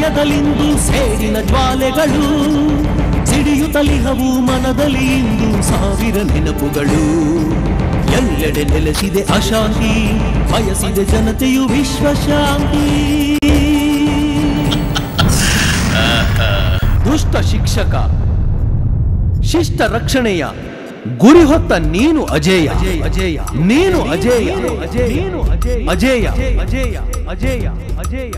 ಹೃದಯದಲ್ಲಿಂದು ಸೇರಿನ ಜ್ವಾಲೆಗಳು ಸಿಡಿಯುತ್ತಲಿಹವು ಮನದಲ್ಲಿ ಇಂದು ಸಾವಿರ ನೆನಪುಗಳು ಎಲ್ಲೆಡೆ ನೆಲೆಸಿದೆ ಅಶಾಂತಿ ಬಯಸಿದೆ ಜನತೆಯು ವಿಶ್ವಶಾಂತಿ ದುಷ್ಟ ಶಿಕ್ಷಕ ಶಿಷ್ಟ ರಕ್ಷಣೆಯ ಗುರಿ ಹೊತ್ತ ನೀನು ಅಜೇಯ ಅಜೇಯ ನೀನು ಅಜೇಯ ನೀನು ಅಜೇಯ ಅಜೇಯ ಅಜೇಯ ಅಜೇಯ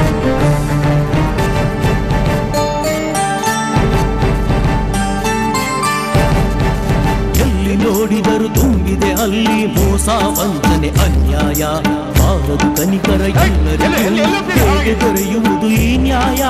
ಎಲ್ಲಿ ನೋಡಿದರೂ ತುಂಬಿದೆ ಅಲ್ಲಿ ಮೋಸ ವಂಚನೆ ಅನ್ಯಾಯ ಬಾರದು ಕನಿಕರ ಎಲ್ಲರಿಗೂ ಹೇಗೆ ದೊರೆಯುವುದು ಈ ನ್ಯಾಯ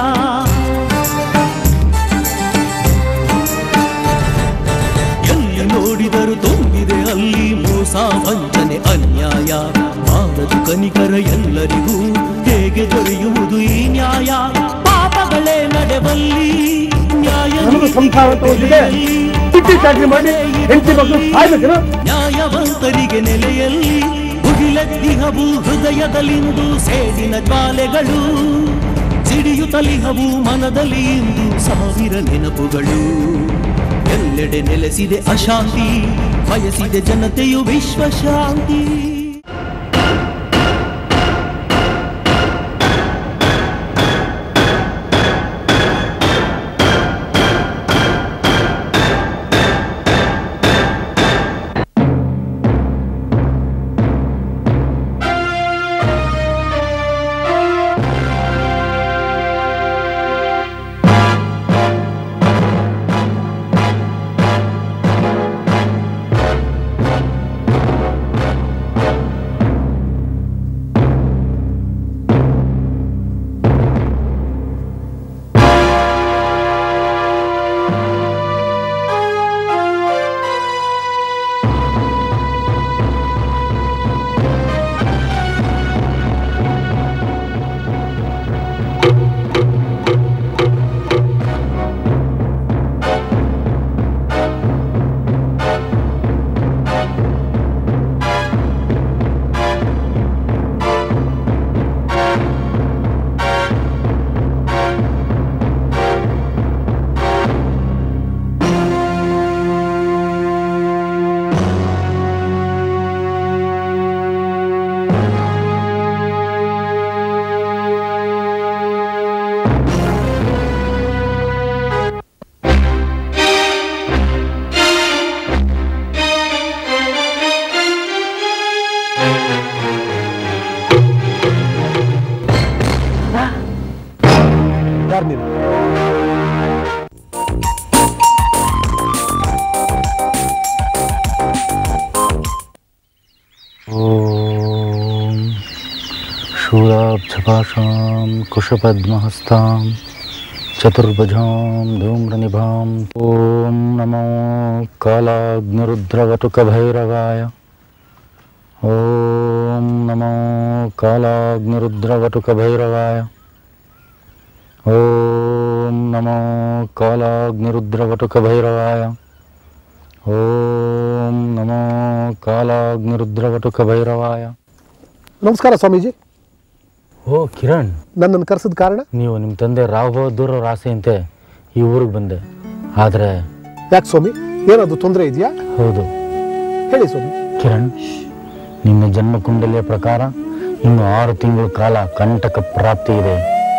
ಎಲ್ಲಿ ನೋಡಿದರೂ ತುಂಬಿದೆ ಅಲ್ಲಿ ಮೋಸ ವಂಚನೆ ಅನ್ಯಾಯ ಬಾರದು ಕನಿಕರ ಎಲ್ಲರಿಗೂ ಹೇಗೆ ದೊರೆಯುವುದು ಈ ನ್ಯಾಯ ಪಾಪಗಳೇ ನಡೆವಲ್ಲಿ ನ್ಯಾಯ ನಮಗೂ ಸಂಸಾರ ತೋರಿಸಿದೆ ಚಿಟ್ಟಿ ಚಾಕರಿ ಮಾಡಿ ಹೆಂಡತಿ ಮಕ್ಕಳು ಸಾಯ್ಬೇಕೇನು ನ್ಯಾಯವಂತರಿಗೆ ನೆಲೆಯಲ್ಲಿ ಮುಗಿಲೆದ್ದಿಹವು ಹೃದಯದಲ್ಲಿಂದು ಸೇಡಿನ ಜ್ವಾಲೆಗಳು ಸಿಡಿಯುತ್ತಲಿಹವು ಮನದಲ್ಲಿ ಇಂದು ಸಾವಿರ ನೆನಪುಗಳು ಎಲ್ಲೆಡೆ ನೆಲೆಸಿದೆ ಅಶಾಂತಿ ಬಯಸಿದೆ ಜನತೆಯು ವಿಶ್ವಶಾಂತಿ ಯಾರು ನೀನು ॐ शूलाब्जभाषां कुशपद्महस्तां चतुर्भुजां धूम्रनिभाम् ॐ नमो कालाग्निरुद्रवटुकभैरवाय ॐ नमो कालाग्निरुद्रवटुकभैरवाय ॐ नमो कालाग्निरुद्रवटुकभैरवाय ॐ नमो कालाग्निरुद्रवटुकभैरवाय ನಮಸ್ಕಾರ ಸ್ವಾಮೀಜಿ ಓ ಕಿರಣ್ ನನ್ನನ್ನು ಕರೆಸಿದ ಕಾರಣ ನೀವು ನಿಮ್ಮ ತಂದೆ ರಾವ್ ಬಹದ್ದೂರ್ ಅವ್ರ ಆಸೆಯಂತೆ ಈ ಊರಿಗೆ ಬಂದೆ ಆದರೆ ಯಾಕೆ ಸ್ವಾಮಿ ಏನಾದ್ರು ತೊಂದರೆ ಇದೆಯಾ ಹೌದು ಹೇಳಿ ಸ್ವಾಮಿ ಕಿರಣ್ ನಿನ್ನ ಜನ್ಮ ಕುಂಡಲಿಯ ಪ್ರಕಾರ ಇನ್ನು ಆರು ತಿಂಗಳ ಕಾಲ ಕಂಟಕ ಪ್ರಾಪ್ತಿ ಇದೆ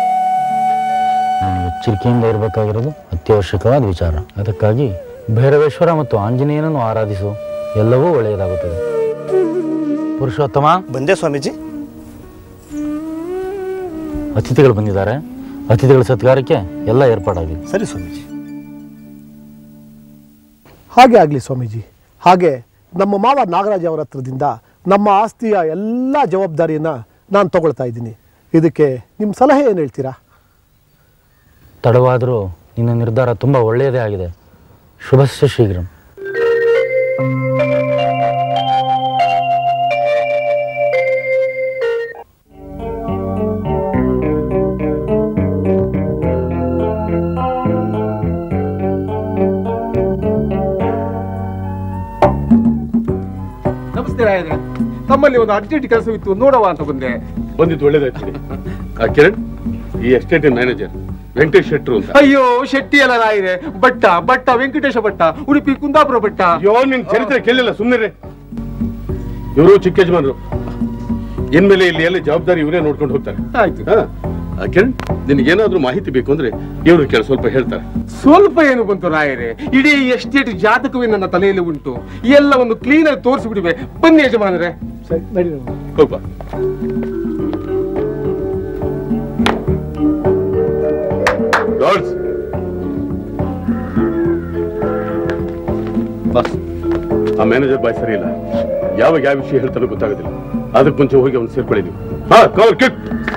ನಾನು ಎಚ್ಚರಿಕೆಯಿಂದ ಇರಬೇಕಾಗಿರೋದು ಅತ್ಯವಶ್ಯಕವಾದ ವಿಚಾರ ಅದಕ್ಕಾಗಿ ಭೈರವೇಶ್ವರ ಮತ್ತು ಆಂಜನೇಯನನ್ನು ಆರಾಧಿಸು ಎಲ್ಲವೂ ಒಳ್ಳೆಯದಾಗುತ್ತದೆ ಪುರುಷೋತ್ತಮ ಬಂದೆ ಸ್ವಾಮೀಜಿ ಅತಿಥಿಗಳು ಬಂದಿದ್ದಾರೆ ಅತಿಥಿಗಳ ಸತ್ಕಾರಕ್ಕೆ ಎಲ್ಲ ಏರ್ಪಾಡಾಗಿದೆ ಸರಿ ಸ್ವಾಮೀಜಿ ಹಾಗೆ ಆಗಲಿ ಸ್ವಾಮೀಜಿ ಹಾಗೆ ನಮ್ಮ ಮಾವ ನಾಗರಾಜ್ ಅವರ ಹತ್ರದಿಂದ ನಮ್ಮ ಆಸ್ತಿಯ ಎಲ್ಲ ಜವಾಬ್ದಾರಿಯನ್ನು ನಾನು ತಗೊಳ್ತಾ ಇದ್ದೀನಿ ಇದಕ್ಕೆ ನಿಮ್ಮ ಸಲಹೆ ಏನು ಹೇಳ್ತೀರಾ ತಡವಾದರೂ ನಿನ್ನ ನಿರ್ಧಾರ ತುಂಬ ಒಳ್ಳೆಯದೇ ಆಗಿದೆ ಶುಭಸ್ಯ ಶೀಘ್ರಂ ನಮಸ್ತೆ ರಾಯರೇ ತಮ್ಮಲ್ಲಿ ಒಂದು ಅರ್ಜೆಂಟ್ ಕೆಲಸವಿತ್ತು ನೋಡವ ಅಂತ ಬಂದೆ ಬಂದಿದ್ದು ಒಳ್ಳೇದಾಯ್ತು ಆ ಕಿರಣ್ ಈ ಎಸ್ಟೇಟಿನ ಮ್ಯಾನೇಜರ್ ವೆಂಕಟೇಶ್ ಶೆಟ್ರು ಅಂತ ಅಯ್ಯೋ ಶೆಟ್ಟಿ ಅಲ್ಲ ರಾಯಿರೆ ಭಟ್ಟ ಭಟ್ಟ ವೆಂಕಟೇಶ ಭಟ್ಟ ಉಡುಪಿ ಕುಂದಾಪುರ ಭಟ್ಟ ಅಯ್ಯೋ ನಿನ್ ಚರಿತ್ರೆ ಕೇಳಿಲ್ಲ ಸುಮ್ಮನೆ ಇವರು ಚಿಕ್ಕ ಯಜಮಾನರು ಇನ್ಮೇಲೆ ಇಲ್ಲಿ ಎಲ್ಲ ಜವಾಬ್ದಾರಿ ಇವರೇ ನೋಡ್ಕೊಂಡು ಹೋಗ್ತಾರೆ ಆಯ್ತು ಹಾ ಆ, ಕಿರಣ್ ನಿನಗೇನಾದ್ರೂ ಮಾಹಿತಿ ಬೇಕು ಅಂದ್ರೆ ಇವರು ಕೆಲ ಸ್ವಲ್ಪ ಹೇಳ್ತಾರೆ ಸ್ವಲ್ಪ ಏನು ಬಂತು ರಾಯರೇ ಇಡೀ ಎಸ್ಟೇಟ್ ಜಾತಕವೇ ನನ್ನ ತಲೆಯಲ್ಲಿ ಉಂಟು ಎಲ್ಲವನ್ನು ಕ್ಲೀನ್ ಆಗಿ ತೋರಿಸಿ ಬಿಡುವೆ ಬನ್ನಿ ಯಜಮಾನರೇ ಸರಿ ನಡಿ ಹೋಗ್ಬಾ ಗಾರ್ಡ್ಸ್ ಬಸ್ ಆ ಮ್ಯಾನೇಜರ್ ಬಾಯ್ ಸರಿ ಇಲ್ಲ ಯಾವಾಗ ಯಾವ ವಿಷಯ ಹೇಳ್ತಾನೋ ಗೊತ್ತಾಗೋದಿಲ್ಲ ಅದಕ್ಕೆ ಮುಂಚೆ ಹೋಗಿ ಅವ್ನು ಸೇರ್ಕೊಳ್ಳಿ ನೀವು ಹಾ ಕವರ್ ಕಿಟ್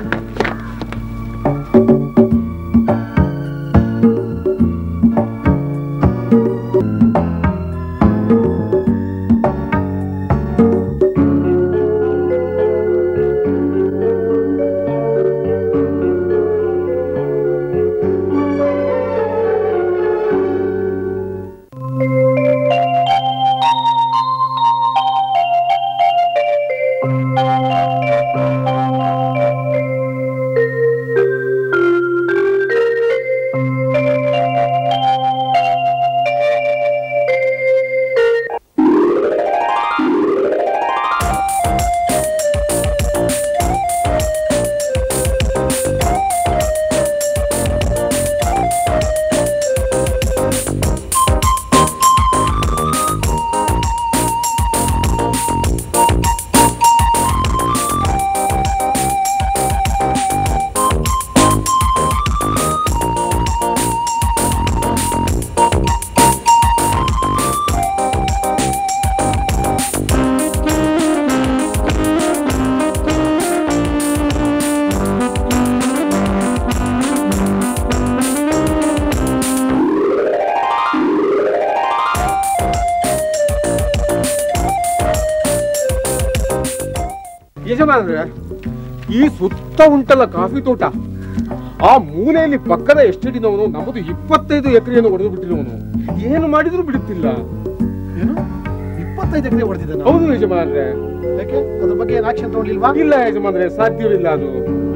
ಯಜಮಾನರೇ ಈ ಸುತ್ತ ಉಂಟಲ್ಲ ಕಾಫಿ ತೋಟ ಆ ಮೂಲೆಯಲ್ಲಿ ಪಕ್ಕದ ಎಸ್ಟೇಟಿನವನು ನಮ್ಮದು ಇಪ್ಪತ್ತೈದು ಎಕರೆಯನ್ನು ಹೊಡೆದು ಬಿಟ್ಟಿರುವನು ಏನು ಮಾಡಿದ್ರು ಬಿಡುತ್ತಿಲ್ಲ ಏನು ಇಪ್ಪತ್ತೈದು ಎಕರೆ ಹೊಡೆದಿದ್ದಾನೆ ಹೌದು ಯಜಮಾನ್ರೆ ಯಾಕೆ ಅದ್ರ ಬಗ್ಗೆ ಏನು ಆಕ್ಷನ್ ತಗೊಂಡಿಲ್ವಾ ಇಲ್ಲ ಯಜಮಾನ್ರೆ ಸಾಧ್ಯವಿಲ್ಲ ಅದು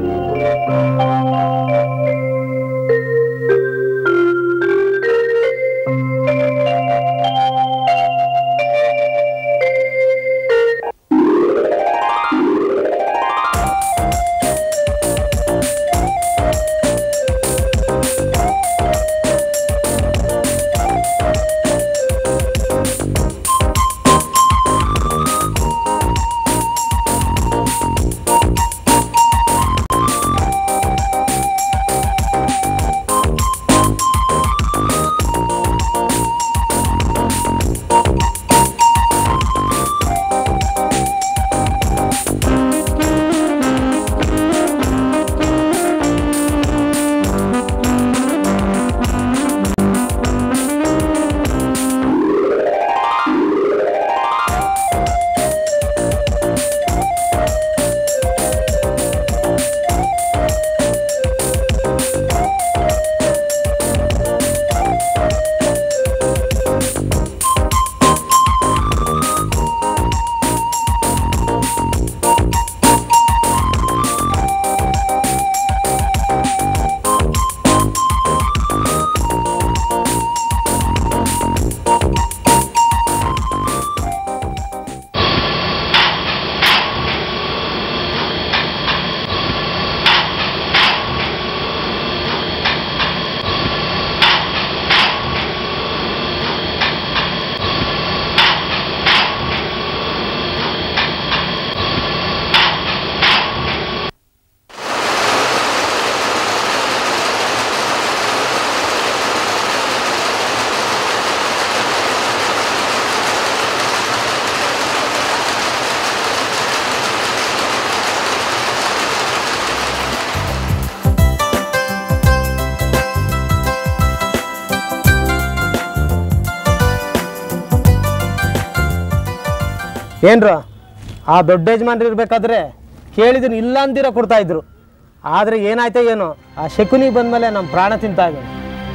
ಏನ್ರ ಆ ದೊಡ್ಡ ಯಜಮಾನ್ರು ಇರ್ಬೇಕಾದ್ರೆ ಕೇಳಿದನು ಇಲ್ಲ ಅಂದಿರ ಕೊಡ್ತಾ ಇದ್ರು ಆದರೆ ಏನಾಯ್ತೋ ಏನೋ ಆ ಶಕುನಿ ಬಂದಮೇಲೆ ನಮ್ಮ ಪ್ರಾಣ ತಿಂತಾ ಇದ್ದಾನೆ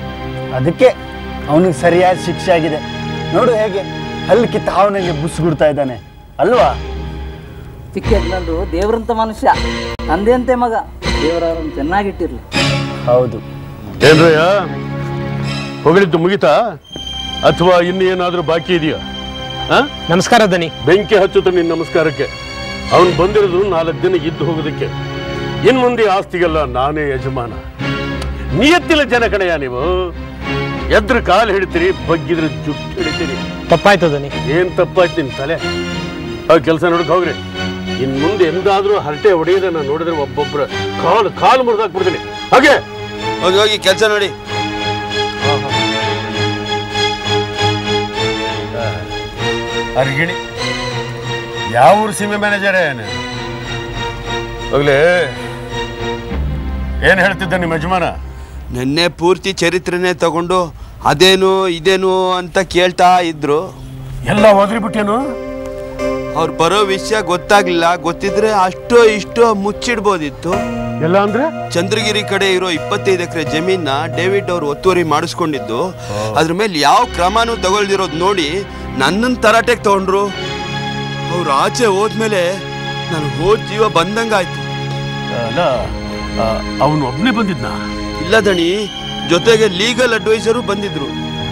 ಅದಕ್ಕೆ ಅವನಿಗೆ ಸರಿಯಾದ ಶಿಕ್ಷೆ ಆಗಿದೆ ನೋಡು ಹೇಗೆ ಹಲ್ಲು ಕಿತ್ತ ಅವನಿಗೆ ಬುಸ್ಗುಡ್ತಾ ಇದ್ದಾನೆ ಅಲ್ವಾ ಚಿಕ್ಕ ಯಜಮಾನ್ರು ದೇವ್ರಂತ ಮನುಷ್ಯ ತಂದೆಯಂತೆ ಮಗ ದೇವರ ಚೆನ್ನಾಗಿಟ್ಟಿರ್ಲಿ ಹೌದು ಏನ್ರಯ್ಯ ಹೊಗಳಿದ್ದು ಮುಗಿತಾ ಅಥವಾ ಇನ್ನು ಏನಾದ್ರೂ ಬಾಕಿ ಇದೆಯಾ ಆ? ನಮಸ್ಕಾರ ದನಿ ಬೆಂಕಿ ಹಚ್ಚುತ್ತ ನಿನ್ನ ನಮಸ್ಕಾರಕ್ಕೆ ಅವನು ಬಂದಿರೋದು ನಾಲ್ಕು ದಿನ ಇದ್ದು ಹೋಗೋದಕ್ಕೆ ಇನ್ ಮುಂದೆ ಆಸ್ತಿಗೆಲ್ಲ ನಾನೇ ಯಜಮಾನ ನಿಯತ್ತಿಲ್ಲ ಜನ ಕಡೆಯ ನೀವು ಎದ್ರ ಕಾಲು ಹಿಡಿತೀರಿ ಬಗ್ಗಿದ್ರೆ ಜುಟ್ಟು ಹಿಡಿತೀರಿ ತಪ್ಪಾಯ್ತು ದನಿ ಏನ್ ತಪ್ಪಾಯ್ತು ನಿನ್ ತಲೆ ಆ ಕೆಲಸ ನೋಡಕ್ ಹೋಗ್ರಿ ಇನ್ ಮುಂದೆ ಎಂದಾದ್ರೂ ಹರಟೆ ಹೊಡೆಯದ ನಾನು ನೋಡಿದ್ರೆ ಒಬ್ಬೊಬ್ರ ಕಾಲು ಕಾಲು ಮುರಿದಾಕ್ಬಿಡ್ತೀನಿ ಹಾಗೆ ಹೋಗಿ ಹೋಗಿ ಕೆಲಸ ನೋಡಿ ಅರ್ಗಿಣಿ ಯಾವ ಊರು ಸೀಮೆ ಮ್ಯಾನೇಜರ್ ಏನು ಹೋಗ್ಲಿ ಏನ್ ಹೇಳ್ತಿದ್ದ ನಿಮ್ಮ ಯಜಮಾನ ನಿನ್ನೆ ಪೂರ್ತಿ ಚರಿತ್ರೆನೇ ತಗೊಂಡು ಅದೇನು ಇದೇನು ಅಂತ ಕೇಳ್ತಾ ಇದ್ರು ಎಲ್ಲ ಹೋದ್ರಿ ಬಿಟ್ಟೇನು ಅವ್ರು ಬರೋ ವಿಷಯ ಗೊತ್ತಾಗ್ಲಿಲ್ಲ ಗೊತ್ತಿದ್ರೆ ಅಷ್ಟೋ ಇಷ್ಟೋ ಮುಚ್ಚಿಡ್ಬೋದಿತ್ತು ಎಲ್ಲ ಅಂದ್ರೆ ಚಂದ್ರಗಿರಿ ಕಡೆ ಇರೋ ಇಪ್ಪತ್ತೈದು ಎಕರೆ ಜಮೀನ ಡೇವಿಡ್ ಅವ್ರು ಒತ್ತುವರಿ ಮಾಡಿಸ್ಕೊಂಡಿದ್ದು ಅದ್ರ ಮೇಲೆ ಯಾವ ಕ್ರಮನೂ ತಗೊಳ್ದಿರೋದು ನೋಡಿ ನನ್ನನ್ನು ತರಾಟೆಗೆ ತಗೊಂಡ್ರು ಅವ್ರು ಆಚೆ ಹೋದ್ಮೇಲೆ ನಾನು ಹೋದ್ ಜೀವ ಬಂದಂಗಾಯ್ತು ಅಲ್ಲ ಅವನು ಒಬ್ನೇ ಬಂದಿದ್ನ ಇಲ್ಲ ದಣಿ ಜೊತೆಗೆ ಲೀಗಲ್ ಅಡ್ವೈಸರು ಬಂದಿದ್ರು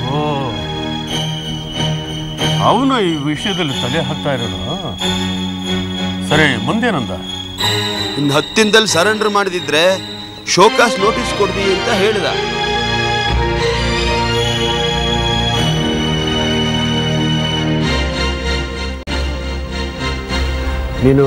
ಅವನು ಈ ವಿಷಯದಲ್ಲಿ ತಲೆ ಹಾಕ್ತಾ ಇರೋನು ಸರಿ ಮುಂದೇನಂದ ಇನ್ನು ಹತ್ತಿನದಲ್ಲಿ ಸರೆಂಡರ್ ಮಾಡಿದಿದ್ರೆ ಶೋಕಾಸ್ ನೋಟಿಸ್ ಕೊಡ್ದಿ ಅಂತ ಹೇಳಿದ ನೀನು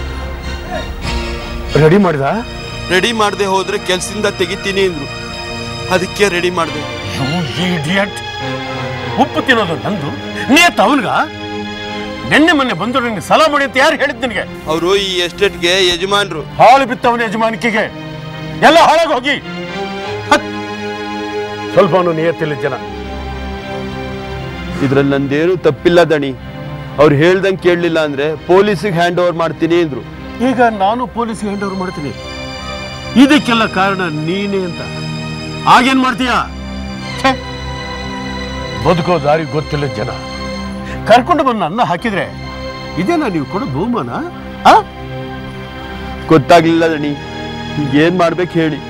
ರೆಡಿ ಮಾಡಿದ ರೆಡಿ ಮಾಡದೆ ಹೋದ್ರೆ ಕೆಲ್ಸದಿಂದ ತೆಗಿತೀನಿ ಅಂದ್ರು ಅದಕ್ಕೆ ರೆಡಿ ಮಾಡಿದೆ ಇಡಿಯಟ್ ಉಪ್ಪು ತಿನ್ನೋದು ನಂದು ನಿಯತ್ ಅವನ್ಗ ನಿನ್ನೆ ಮೊನ್ನೆ ಬಂದು ನಿನ್ಗೆ ಸಲ ಮಾಡಿ ಅಂತ ಯಾರು ಹೇಳಿದ್ ನಿನಗೆ ಅವರು ಈ ಎಸ್ಟೇಟ್ಗೆ ಯಜಮಾನ್ರು ಹಾಳು ಬಿತ್ತವನ ಯಜಮಾನಿಕೆಗೆ ಎಲ್ಲ ಹಾಳಾಗಿ ಹೋಗಿ ಹತ್. ಸ್ವಲ್ಪ ಅವನು ನಿಯತ್ತಿಲ್ಲ ಜನ ಇದ್ರಲ್ಲಿ ನಂದೇನು ತಪ್ಪಿಲ್ಲ ದಣಿ ಅವ್ರು ಹೇಳ್ದಂಗೆ ಕೇಳಲಿಲ್ಲ ಅಂದ್ರೆ ಪೊಲೀಸಿಗೆ ಹ್ಯಾಂಡ್ ಓವರ್ ಮಾಡ್ತೀನಿ ಅಂದ್ರು ಈಗ ನಾನು ಪೊಲೀಸ್ ಹ್ಯಾಂಡ್ ಓವರ್ ಮಾಡ್ತೀನಿ ಇದಕ್ಕೆಲ್ಲ ಕಾರಣ ನೀನೇ ಅಂತ ಆಗೇನ್ ಮಾಡ್ತೀಯ ಛೆ! ಬದುಕೋ ದಾರಿ ಗೊತ್ತಿಲ್ಲ ಜನ ಕರ್ಕೊಂಡು ಬಂದು ಅನ್ನ ಹಾಕಿದ್ರೆ ಇದೇನಾ ನೀವು ಕೊಡೋ ಬಹುಮಾನ ಆ? ಗೊತ್ತಾಗ್ಲಿಲ್ಲ ದಣಿ ಈಗ ಏನ್ ಮಾಡ್ಬೇಕು ಹೇಳಿ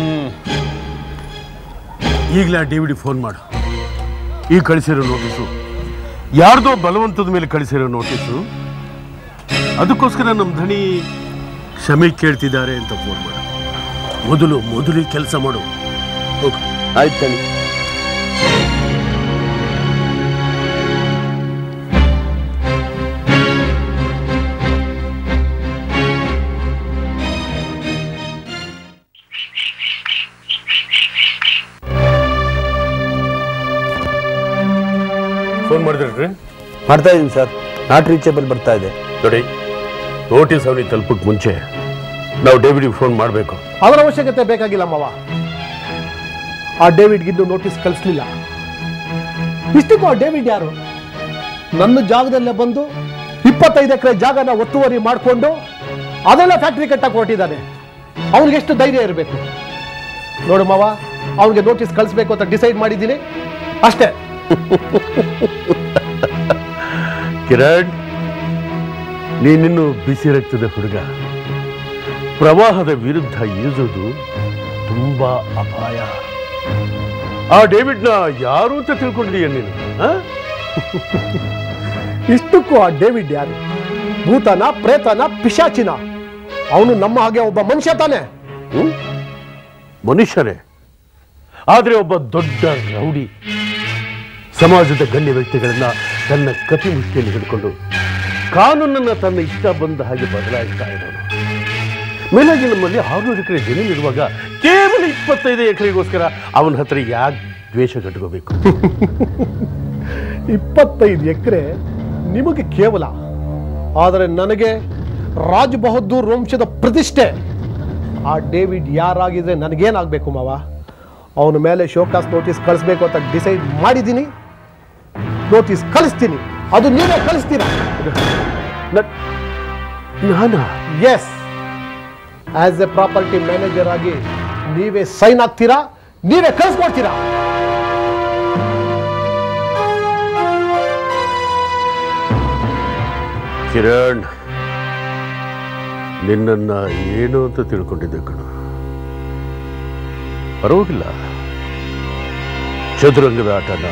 ಈಗಲೇ ಆ ಡಿ ಫೋನ್ ಮಾಡು ಈಗ ಕಳಿಸಿರೋ ನೋಟಿಸು ಯಾರ್ದೋ ಬಲವಂತದ ಮೇಲೆ ಕಳಿಸಿರೋ ನೋಟಿಸು ಅದಕ್ಕೋಸ್ಕರ ನಮ್ಮ ಧಣಿ ಕ್ಷಮೆ ಕೇಳ್ತಿದ್ದಾರೆ ಅಂತ ಫೋನ್ ಮಾಡು ಮೊದಲು ಮೊದಲು ಕೆಲಸ ಮಾಡು ಹೋಗು ಆಯ್ತು ದಣಿ ಫೋನ್ ಮಾಡಿದ್ರಿ ಮಾಡ್ತಾ ಇದೀನಿ ಸರ್ ನಾಟ್ ರೀಚೇಬಲ್ ಬರ್ತಾ ಇದೆ ನೋಡಿ ನೋಟಿಸ್ ಅವನಿಗೆ ತಲುಪಕ್ಕೆ ಮುಂಚೆ ನಾವು ಡೇವಿಡ್ಗೆ ಫೋನ್ ಮಾಡಬೇಕು ಅದರ ಅವಶ್ಯಕತೆ ಬೇಕಾಗಿಲ್ಲ ಮಾವ ಆ ಡೇವಿಡ್ಗಿದ್ದು ನೋಟಿಸ್ ಕಳಿಸ್ಲಿಲ್ಲ ಇಷ್ಟಕ್ಕೂ ಆ ಡೇವಿಡ್ ಯಾರು ನನ್ನ ಜಾಗದಲ್ಲೇ ಬಂದು ಇಪ್ಪತ್ತೈದು ಎಕರೆ ಜಾಗನ ಒತ್ತುವರಿ ಮಾಡಿಕೊಂಡು ಅದೆಲ್ಲ ಫ್ಯಾಕ್ಟ್ರಿ ಕಟ್ಟಕ್ಕೆ ಹೊರಟಿದ್ದಾನೆ ಅವ್ನಿಗೆ ಎಷ್ಟು ಧೈರ್ಯ ಇರಬೇಕು ನೋಡು ಮಾವ ಅವನಿಗೆ ನೋಟಿಸ್ ಕಳಿಸ್ಬೇಕು ಅಂತ ಡಿಸೈಡ್ ಮಾಡಿದ್ದೀನಿ ಅಷ್ಟೇ ಕಿರಣ್ ನೀನಿನ್ನು ಬಿಸಿ ರಕ್ತದ ಹುಡುಗ ಪ್ರವಾಹದ ವಿರುದ್ಧ ಈಜೋದು ತುಂಬಾ ಅಪಾಯ ಆ ಡೇವಿಡ್ನ ಯಾರು ಅಂತ ತಿಳ್ಕೊಂಡಿದೀಯ ನೀನು ಆ? ಇಷ್ಟಕ್ಕೂ ಆ ಡೇವಿಡ್ ಯಾರು ಭೂತನ ಪ್ರೇತನ ಪಿಶಾಚಿನ ಅವನು ನಮ್ಮ ಹಾಗೆ ಒಬ್ಬ ಮನುಷ್ಯ ತಾನೆ ಹ್ಮ್? ಮನುಷ್ಯನೇ ಆದ್ರೆ ಒಬ್ಬ ದೊಡ್ಡ ರೌಡಿ ಸಮಾಜದ ಗಣ್ಯ ವ್ಯಕ್ತಿಗಳನ್ನ ತನ್ನ ಕಪಿ ಮುಷ್ಟಿಯಲ್ಲಿ ಹಿಡ್ಕೊಂಡು ಕಾನೂನನ್ನ ತನ್ನ ಇಷ್ಟ ಬಂದ ಹಾಗೆ ಬದಲಾಯಿಸ್ತಾ ಇರೋನು ಮೇಲಾಗಿ ನಮ್ಮಲ್ಲಿ ಆರುನೂರು ಎಕರೆ ಜಮೀನು ಇರುವಾಗ ಕೇವಲ ಇಪ್ಪತ್ತೈದು ಎಕರೆಗೋಸ್ಕರ ಅವನ ಹತ್ರ ಯಾಕೆ ದ್ವೇಷ ಕಟ್ಕೋಬೇಕು ಇಪ್ಪತ್ತೈದು ಎಕರೆ ನಿಮಗೆ ಕೇವಲ ಆದರೆ ನನಗೆ ರಾಜ್ ಬಹದ್ದೂರ್ ವಂಶದ ಪ್ರತಿಷ್ಠೆ ಆ ಡೇವಿಡ್ ಯಾರಾಗಿದ್ರೆ ನನಗೇನಾಗಬೇಕು ಮಾವ ಅವನ ಮೇಲೆ ಶೋಕಾಸ್ ನೋಟಿಸ್ ಕಳಿಸ್ಬೇಕು ಅಂತ ಡಿಸೈಡ್ ಮಾಡಿದ್ದೀನಿ ನೋಟಿಸ್ ಕಳಿಸ್ತೀನಿ ಅದು ನೀವೇ ಕಳಿಸ್ತೀರಾ ನ- ನಾನಾ yes as a property manager ಆಗಿ ನೀವೇ ಸೈನ್ ಆಗ್ತೀರಾ ನೀವೇ ಕಳಿಸ್ಕೊಡ್ತೀರಾ ಕಿರಣ್ ನಿನ್ನನ್ನ ಏನು ಅಂತ ತಿಳ್ಕೊಂಡಿದ್ದೆ ಕಣ ಪರವಾಗಿಲ್ಲ ಚದುರಂಗದ ಆಟನ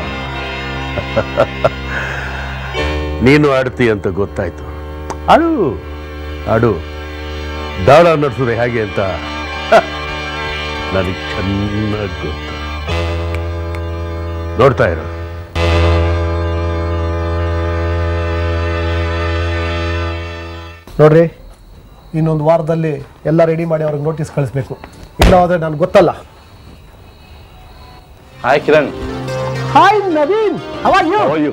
ನೀನು ಆಡ್ತಿ ಅಂತ ಗೊತ್ತಾಯ್ತು ಆಡು ಆಡು ದಾಳ ನಡೆಸೋದು ಹೇಗೆ ಅಂತ ನನಗೆ ಚೆನ್ನಾಗಿ ಗೊತ್ತು ನೋಡ್ತಾ ಇರೋ ನೋಡ್ರಿ ಇನ್ನೊಂದು ವಾರದಲ್ಲಿ ಎಲ್ಲ ರೆಡಿ ಮಾಡಿ ಅವ್ರಿಗೆ ನೋಟಿಸ್ ಕಳಿಸ್ಬೇಕು ಇಲ್ಲ ಹೋದ್ರೆ ನನಗೆ ಗೊತ್ತಲ್ಲ hi Kiran hi Naveen how are you you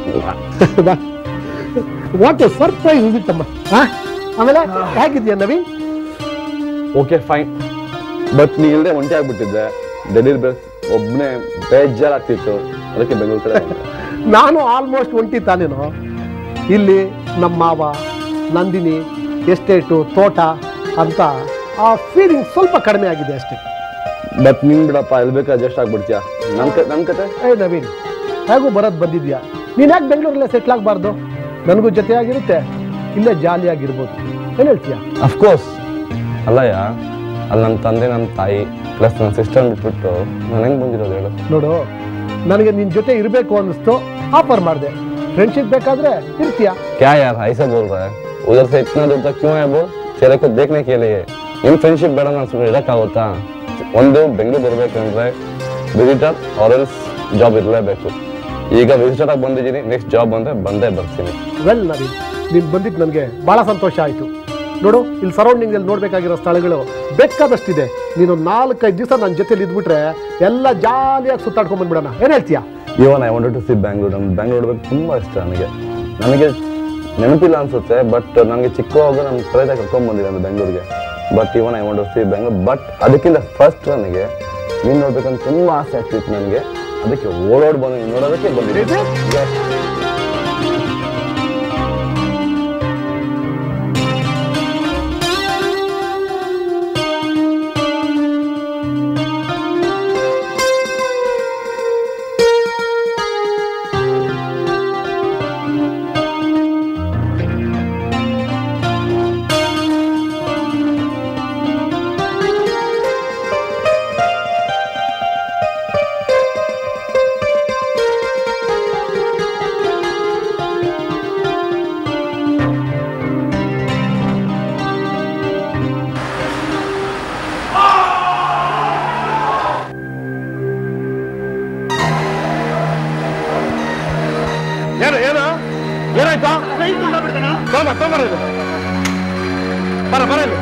what a surprise is ಅಮ್ಮ ಹಾ ಆಮೇಲೆ ಹೇಗಿದ್ಯಾ ನವೀನ್ ಓಕೆ ಫೈನ್ ಬಟ್ ನೀ ಇಲ್ಲದೆ ಒಂಟಿ ಆಗ್ಬಿಟ್ಟಿದ್ದೆ ಡೆಲ್ಲಿ ಬೇಸ್ ಒಬ್ಬನೇ ಬೇಜಾರಾಗ್ತಿತ್ತು ಅದಕ್ಕೆ ಬೆಂಗಳೂರು ಕಡೆ ಬಂದೆ. ನಾನು ಆಲ್ಮೋಸ್ಟ್ ಒಂಟಿ ತಾನೇನು ಇಲ್ಲಿ ನಮ್ಮ ಮಾವ ನಂದಿನಿ ಎಸ್ಟೇಟು ತೋಟ ಅಂತ ಆ ಫೀಲಿಂಗ್ ಸ್ವಲ್ಪ ಕಡಿಮೆ ಆಗಿದೆ ಅಷ್ಟೇ ಬಟ್ ನೀನ್ ಬಿಡಪ್ಪ ಎಲ್ಲಿ ಬೇಕಾ ಅಡ್ಜಸ್ಟ್ ಆಗ್ಬಿಡ್ತೀಯ ನನ್ ಕ ನನ್ ಕತೆ ಏ ನವೀನ್ ಹೇಗೂ ಬರೋದು ಬಂದಿದ್ಯಾ ನೀನು ಯಾಕೆ ಬೆಂಗಳೂರಲ್ಲೇ ಸೆಟ್ಲ್ ಆಗಬಾರ್ದು ನನಗೂ ಜೊತೆಯಾಗಿರುತ್ತೆ ಇಲ್ಲೇ ಜಾಲಿಯಾಗಿರ್ಬೋದು ಏನು ಹೇಳ್ತೀಯಾ ಅಫ್ಕೋರ್ಸ್ ಅಲ್ಲಯ್ಯ ಅಲ್ಲಿ ನನ್ನ ತಂದೆ ನನ್ನ ತಾಯಿ ಪ್ಲಸ್ ನನ್ನ ಸಿಸ್ಟರ್ ಬಿಟ್ಬಿಟ್ಟು ನಾನು ಹೆಂಗ್ ಬಂದಿರೋದು ಹೇಳು ನೋಡು ನನಗೆ ನಿನ್ನ ಜೊತೆ ಇರಬೇಕು ಅನ್ನಿಸ್ತು ಆಫರ್ ಮಾಡಿದೆ ಫ್ರೆಂಡ್ಶಿಪ್ ಬೇಕಾದ್ರೆ ಇರ್ತೀಯಾ क्या यार ऐसा बोल रहा है उधर से इतना दूर तक क्यों है बोल तेरे को देखने के लिए ನಿಮ್ ಫ್ರೆಂಡ್ಶಿಪ್ ಬೇಡ ನಾನು ಸುಮ್ಮನೆ ಇರೋಕ್ಕಾಗುತ್ತಾ ಒಂದು ಬೆಂಗಳೂರು ಬರ್ಬೇಕಂದ್ರೆ ವಿಸಿಟರ್ ಆರೆಲ್ಸ್ ಜಾಬ್ ಇರಲೇಬೇಕು ಈಗ ವಿಸಿಟರ್ ಆಗಿ ಬಂದಿದ್ದೀನಿ ನೆಕ್ಸ್ಟ್ ಜಾಬ್ ಬಂದ್ರೆ ಬಂದೇ ಬರ್ತೀನಿ ವೆಲ್ ನವೀನ್ ನೀನು ಬಂದಿದ್ದು ನನಗೆ ಭಾಳ ಸಂತೋಷ ಆಯಿತು ನೋಡು ಇಲ್ಲಿ ಸರೌಂಡಿಂಗಲ್ಲಿ ನೋಡಬೇಕಾಗಿರೋ ಸ್ಥಳಗಳು ಬೇಕಾದಷ್ಟಿದೆ ನೀನು ನಾಲ್ಕೈದು ದಿವಸ ನನ್ನ ಜೊತೆಲಿ ಇದ್ಬಿಟ್ರೆ ಎಲ್ಲ ಜಾಲಿಯಾಗಿ ಸುತ್ತಾಡ್ಕೊಂಡ್ ಬಂದ್ಬಿಡೋಣ ಏನು ಹೇಳ್ತೀಯಾ even I wanted to see Bangalore ನಮ್ಗೆ ಬ್ಯಾಂಗ್ಳೂರ್ ನೋಡ್ಬೇಕು ತುಂಬಾ ಇಷ್ಟ ನನಗೆ ನನಗೆ ನೆನಪಿಲ್ಲ ಅನ್ಸುತ್ತೆ ಬಟ್ ನನಗೆ ಚಿಕ್ಕವಾಗ ನನ್ನ ಪ್ರಯತ್ನ ಕರ್ಕೊಂಡ್ ಬಂದಿದೆ ಅಂದ್ರೆ ಬೆಂಗಳೂರಿಗೆ but even I want to see Bangalore but ಅದಕ್ಕಿಂತ ಫಸ್ಟ್ ನನಗೆ ನೀನ್ ನೋಡ್ಬೇಕಂತ ತುಂಬಾ ಆಸೆ ಆಗ್ತಿತ್ತು ನನಗೆ ಅದಕ್ಕೆ ಓಡೋಡ್ ಬಂದು ನೀನ್ ನೋಡೋದಕ್ಕೆ ಬಂದಿದೆ Yes. ಏನು ಏನು ಏನಾಯ್ತಾ ತೊಂಬ ತೊಂಬರ ಇದು ಬರ ಬರ ಇಲ್ಲಿ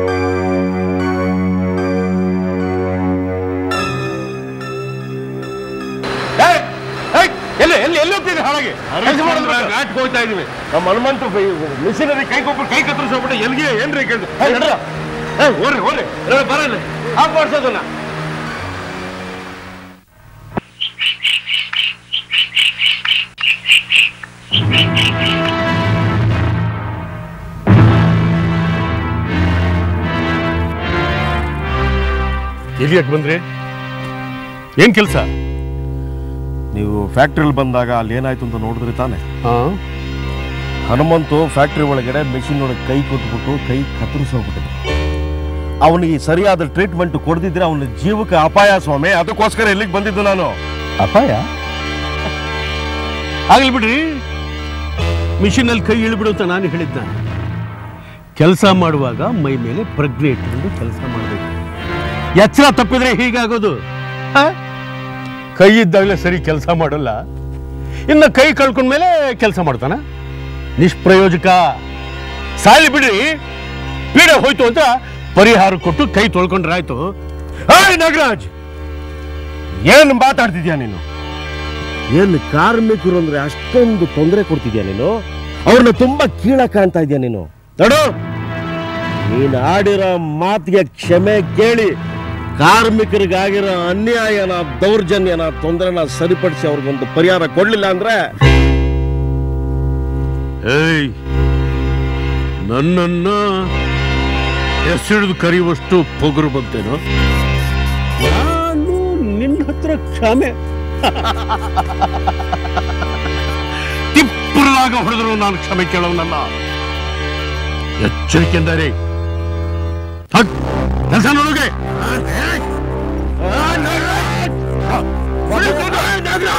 ಏಯ್, ಏಯ್, ಎಲ್ಲಿ ಎಲ್ಲಿ ಎಲ್ಲಿ ಹೋಗ್ತಿದ್ದೆ ಹಾಳಾಗಿ ಕೆಲಸ ಮಾಡೋದು ಘಾಟ್ಗೆ ಹೋಗ್ತಾ ಇದೀವಿ ನಮ್ಮ ಹನುಮಂತು ಮಿಷಿನರಿ ಕೈ ಕೊಬ್ಬರು ಕೈ ಕತ್ತರಿಸ್ಬಿಟ್ಟು ಎಲ್ಲಿಗೆ ಏನ್ರಿ ಕೇಳಿದ್ರು ಏ ನಡ್ರ ಏ ಓಡ್ರಿ ಓಡ್ರಿ ನೋಡಿ ಬರ ಇಲ್ಲಿ ಆಫ್ ಮಾಡ್ಸೋದನ್ನ ಇಲ್ಲಿ ಯಾಕೆ ಬಂದ್ರಿ ಏನ್ ಕೆಲಸ ನೀವು ಫ್ಯಾಕ್ಟ್ರಿಯಲ್ಲಿ ಬಂದಾಗ ಅಲ್ಲಿ ಏನಾಯ್ತು ಅಂತ ನೋಡಿದ್ರಿ ತಾನೆ ಹನುಮಂತು ಫ್ಯಾಕ್ಟ್ರಿ ಒಳಗಡೆ ಮೆಷಿನ್ ಒಳಗೆ ಕೈ ಕೊಟ್ಬಿಟ್ಟು ಕೈ ಕತ್ತರಿಸೋಗ್ಬಿಟ್ಟಿದೆ ಅವನಿಗೆ ಸರಿಯಾದ ಟ್ರೀಟ್ಮೆಂಟ್ ಕೊಡದಿದ್ರೆ ಅವನ ಜೀವಕ್ಕೆ ಅಪಾಯ ಸ್ವಾಮಿ ಅದಕ್ಕೋಸ್ಕರ ಇಲ್ಲಿಗೆ ಬಂದಿದ್ದು ನಾನು ಅಪಾಯ ಆಗ್ಲಿ ಬಿಡ್ರಿ ಮಿಷಿನಲ್ಲಿ ಕೈ ಇಳಿಬಿಡು ಅಂತ ನಾನು ಹೇಳಿದ್ದ ಕೆಲಸ ಮಾಡುವಾಗ ಮೈ ಮೇಲೆ ಪ್ರಜ್ಞೆ ಇಟ್ಕೊಂಡು ಕೆಲಸ ಮಾಡಬೇಕು ಎಚ್ಚರ ತಪ್ಪಿದ್ರೆ ಹೀಗಾಗೋದು ಆ? ಕೈ ಇದ್ದಾಗಲೇ ಸರಿ ಕೆಲಸ ಮಾಡಲ್ಲ ಇನ್ನು ಕೈ ಕಳ್ಕೊಂಡ್ಮೇಲೆ ಕೆಲಸ ಮಾಡ್ತಾನ ನಿಷ್ಪ್ರಯೋಜಕ ಸಾಲಿ ಬಿಡ್ರಿ ಪೀಡೆ ಹೋಯ್ತು ಅಂತ ಪರಿಹಾರ ಕೊಟ್ಟು ಕೈ ತೊಳ್ಕೊಂಡ್ರೆ ಆಯ್ತು ಹಾಯ್ ನಾಗರಾಜ್ ಏನ್ ಮಾತಾಡ್ತಿದ್ಯಾ ನೀನು ಏನು ಕಾರ್ಮಿಕರು ಅಂದ್ರೆ ಅಷ್ಟೊಂದು ತೊಂದರೆ ಕೊಡ್ತಿದ್ಯಾ ನೀನು ಅವ್ರನ್ನ ತುಂಬಾ ಕೀಳ ಕಾಣ್ತಾ ಇದೆಯಾ ನೀನು ನೋಡು ನೀನು ಆಡಿರೋ ಮಾತಿಗೆ ಕ್ಷಮೆ ಕೇಳಿ ಕಾರ್ಮಿಕರಿಗಾಗಿರೋ ಅನ್ಯಾಯನ ದೌರ್ಜನ್ಯನ ತೊಂದರೆನ ಸರಿಪಡಿಸಿ ಅವ್ರಿಗೊಂದು ಪರಿಹಾರ ಕೊಡ್ಲಿಲ್ಲ ಅಂದ್ರೆ ಏಯ್ ನನ್ನನ್ನ ಹೆಸರಿದು ಕರೆಯುವಷ್ಟು ಪೊಗರು ಬಂತೇನೋ ನಾನು ನಿನ್ನ ಹತ್ರ ಕ್ಷಮೆ ತಿಪ್ಪುರದಾಗ ಹೊಡೆದ್ರು ನಾನು ಕ್ಷಮೆ ಕೇಳೋನಲ್ಲ ಎಚ್ಚರಿಕೆಂದರೆ ಕೆಲಸ ನೋಡುಗೆ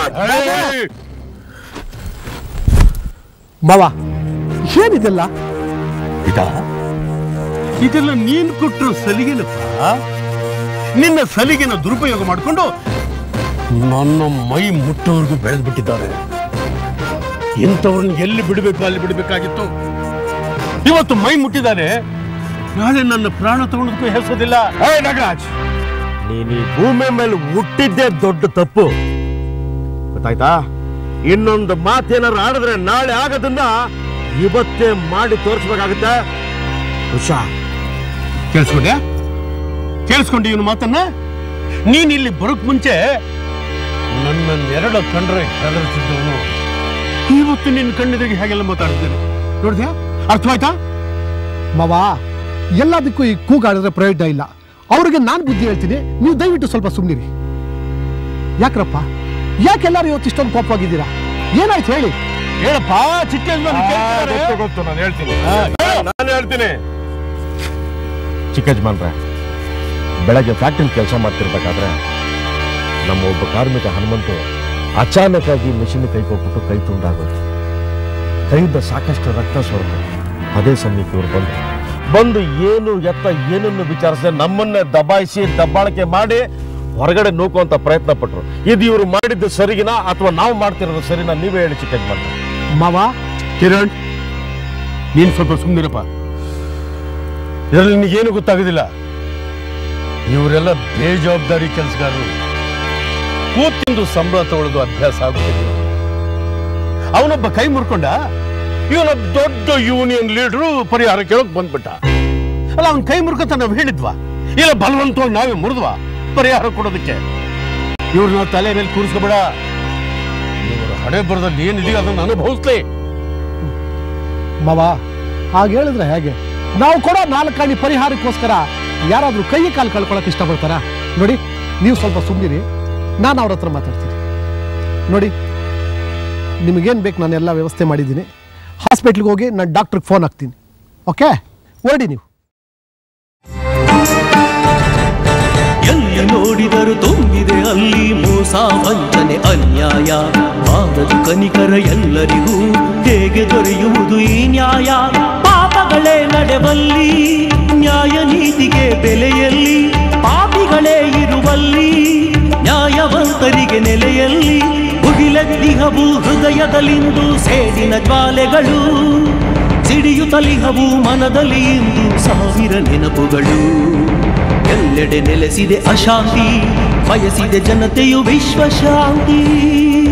ಮಾವ ಏನಿದೆಲ್ಲ ಇದ ಇದೆಲ್ಲ ನೀನ್ ಕೊಟ್ಟರು ಸಲಿಗೆನಪ್ಪ ನಿನ್ನ ಸಲಿಗೆನ ದುರುಪಯೋಗ ಮಾಡಿಕೊಂಡು ನನ್ನ ಮೈ ಮುಟ್ಟೋರ್ಗು ಬೆಳೆದ್ಬಿಟ್ಟಿದ್ದಾರೆ ಇಂಥವ್ರನ್ನ ಎಲ್ಲಿ ಬಿಡಬೇಕು ಅಲ್ಲಿ ಬಿಡಬೇಕಾಗಿತ್ತು ಇವತ್ತು ಮೈ ಮುಟ್ಟಿದ್ದಾರೆ ನಾಳೆ ನನ್ನ ಪ್ರಾಣ ತಗೊಂಡದಕ್ಕೂ ಹೆಸೋದಿಲ್ಲ ಏ ನಾಗರಾಜ್ ನೀನ್ ಈ ಭೂಮಿ ಮೇಲೆ ಹುಟ್ಟಿದ್ದೇ ದೊಡ್ಡ ತಪ್ಪು ಗೊತ್ತಾಯ್ತಾ ಇನ್ನೊಂದು ಮಾತೇನಾರು ಆಡಿದ್ರೆ ನಾಳೆ ಆಗೋದನ್ನ ಇವತ್ತೇ ಮಾಡಿ ತೋರಿಸ್ಬೇಕಾಗುತ್ತೆ ಹುಷಾ ಕೇಳಿಸ್ಕೊಂಡ್ಯಾ ಕೇಳಿಸ್ಕೊಂಡಿ ಇವನು ಮಾತನ್ನ ನೀನ್ ಇಲ್ಲಿ ಬರೋಕ್ ಮುಂಚೆ ನನ್ನ ನೆರಳ ಕಂಡ್ರೆ ಹೆದರ್ತಿದ್ದವನು ಇವತ್ತು ನಿನ್ನ ಕಣ್ಣೆದುರಿಗೆ ಹಾಗೆಲ್ಲ ಮಾತಾಡ್ತೇನೆ ನೋಡಿದ್ಯಾ ಅರ್ಥವಾಯ್ತಾ ಮಾವ ಎಲ್ಲದಕ್ಕೂ ಈ ಕೂಗಾಡಿದ್ರೆ ಪ್ರಯೋಜನ ಇಲ್ಲ ಅವ್ರಿಗೆ ನಾನು ಬುದ್ಧಿ ಹೇಳ್ತೀನಿ ನೀವು ದಯವಿಟ್ಟು ಸ್ವಲ್ಪ ಸುಮ್ಮನಿರಿ ಯಾಕ್ರಪ್ಪ ಯಾಕೆಲ್ಲರೂ ಇವತ್ತು ಇಷ್ಟೊಂದು ಕೋಪವಾಗಿದ್ದೀರಾ ಏನಾಯ್ತು ಹೇಳಿ ಹೇಳಪ್ಪ ಚಿಕ್ಕ ಗೊತ್ತು ಗೊತ್ತು ನಾನು ಹೇಳ್ತೀನಿ ನಾನು ಹೇಳ್ತೀನಿ ಚಿಕ್ಕ ಯಜಮಾನ್ರೆ ಬೆಳಗ್ಗೆ ಫ್ಯಾಕ್ಟ್ರಿ ಕೆಲಸ ಮಾಡ್ತಿರ್ಬೇಕಾದ್ರೆ ನಮ್ಮ ಒಬ್ಬ ಕಾರ್ಮಿಕ ಹನುಮಂತು ಅಚಾನಕ್ಕಾಗಿ ಮಿಷಿನ್ ಕೈ ಕೊಟ್ಬಿಟ್ಟು ಕೈ ತುಂಡಾಗೋದು ಕೈಯಿಂದ ಸಾಕಷ್ಟು ರಕ್ತ ಸೋರ್ತು ಅದೇ ಸಮಯಕ್ಕೆ ಇವ್ರು ಬಂದ್ರು ಬಂದು ಏನು ಎತ್ತ ಏನನ್ನು ವಿಚಾರಿಸದೆ ನಮ್ಮನ್ನೇ ದಬಾಯಿಸಿ ದಬ್ಬಾಳಿಕೆ ಮಾಡಿ ಹೊರಗಡೆ ನೂಕುವಂತ ಪ್ರಯತ್ನ ಪಟ್ರು ಇದು ಇವರು ಮಾಡಿದ್ದು ಸರಿಗಿನಾ ಅಥವಾ ನಾವು ಮಾಡ್ತಿರೋದು ಸರಿನಾ ನೀವೇ ಹೇಳಿ ಚಿಕ್ಕ ಯಜಮಾನ್ರೆ ಮಾವ ಕಿರಣ್ ನೀನ್ ಸ್ವಲ್ಪ ಸುಮ್ಮನಿರಪ್ಪ ಇದರಲ್ಲಿ ನಿನಗೇನು ಗೊತ್ತಾಗೋದಿಲ್ಲ ಇವರೆಲ್ಲ ಬೇಜವಾಬ್ದಾರಿ ಕೆಲಸಗಾರರು ಕೂತಿಂದು ಸಂಬಳ ತಗೊಳ್ಳೋದು ಅಭ್ಯಾಸ ಆಗುತ್ತಿಲ್ಲ ಅವನೊಬ್ಬ ಕೈ ಮುರ್ಕೊಂಡ ಇವನೊಬ್ಬ ದೊಡ್ಡ ಯೂನಿಯನ್ ಲೀಡರು ಪರಿಹಾರ ಕೇಳೋಕ್ ಬಂದ್ಬಿಟ್ಟ ಅಲ್ಲ ಅವನ್ ಕೈ ಮುರ್ಕಂತ ನಾವು ಹೇಳಿದ್ವಾ ಇಲ್ಲ ಬಲವಂತವಾಗಿ ನಾವೇ ಮುರಿದ್ವಾ ಪರಿಹಾರ ಕೊಡೋದಕ್ಕೆ ಇವ್ರನ್ನ ತಲೆ ಮೇಲೆ ಕೂರಿಸ್ಕೋಬೇಡ ಇವರ ಹಣೆ ಬರದಲ್ಲಿ ಏನಿದೆಯೋ ಅದನ್ನು ಅನುಭವಿಸ್ಲಿ ಮಾವ ಹಾಗೆ ಹೇಳಿದ್ರೆ ಹೇಗೆ ನಾವು ಕೊಡೋ ನಾಲ್ಕಾಣಿ ಪರಿಹಾರಕ್ಕೋಸ್ಕರ ಯಾರಾದ್ರೂ ಕೈ ಕಾಲು ಕಳ್ಕೊಳಕ್ ಇಷ್ಟಪಡ್ತಾರಾ ನೋಡಿ ನೀವು ಸ್ವಲ್ಪ ಸುಮ್ಮನಿರಿ ನಾನು ಅವ್ರ ಹತ್ರ ಮಾತಾಡ್ತೀನಿ ನೋಡಿ ನಿಮಗೇನು ಬೇಕು ನಾನು ಎಲ್ಲ ವ್ಯವಸ್ಥೆ ಮಾಡಿದ್ದೀನಿ ಹಾಸ್ಪಿಟ್ಲಿಗೆ ಹೋಗಿ ನಾನು ಡಾಕ್ಟ್ರಿಗೆ ಫೋನ್ ಹಾಕ್ತೀನಿ ಓಕೆ ಹೊರಡಿ ನೀವು ಎಲ್ಲಿ ನೋಡಿದರೂ ತುಂಬಿದೆ ಅಲ್ಲಿ ಮೋಸ ವಂಚನೆ ಅನ್ಯಾಯ ಬಾರದು ಕನಿಕರ ಎಲ್ಲರಿಗೂ ಹೇಗೆ ದೊರೆಯುವುದು ಈ ನ್ಯಾಯ ಪಾಪಗಳೇ ನಡೆವಲ್ಲಿ ನ್ಯಾಯ ನೀತಿಗೆ ಬೆಲೆಯಲ್ಲಿ ಪಾಪಿಗಳೇ ಇರುವಲ್ಲಿ ನ್ಯಾಯವಂತರಿಗೆ ನೆಲೆಯಲ್ಲಿ ಮುಗಿಲೆದ್ದಿಹವು ಹೃದಯದಲ್ಲಿಂದು ಸೇಡಿನ ಜ್ವಾಲೆಗಳು ಸಿಡಿಯುತ್ತಲಿಹವು ಮನದಲ್ಲಿ ಇಂದು ಸಾವಿರ ನೆನಪುಗಳು ಎಲ್ಲೆಡೆ ನೆಲೆಸಿದೆ ಅಶಾಂತಿ ಬಯಸಿದೆ ಜನತೆಯು ವಿಶ್ವಶಾಂತಿ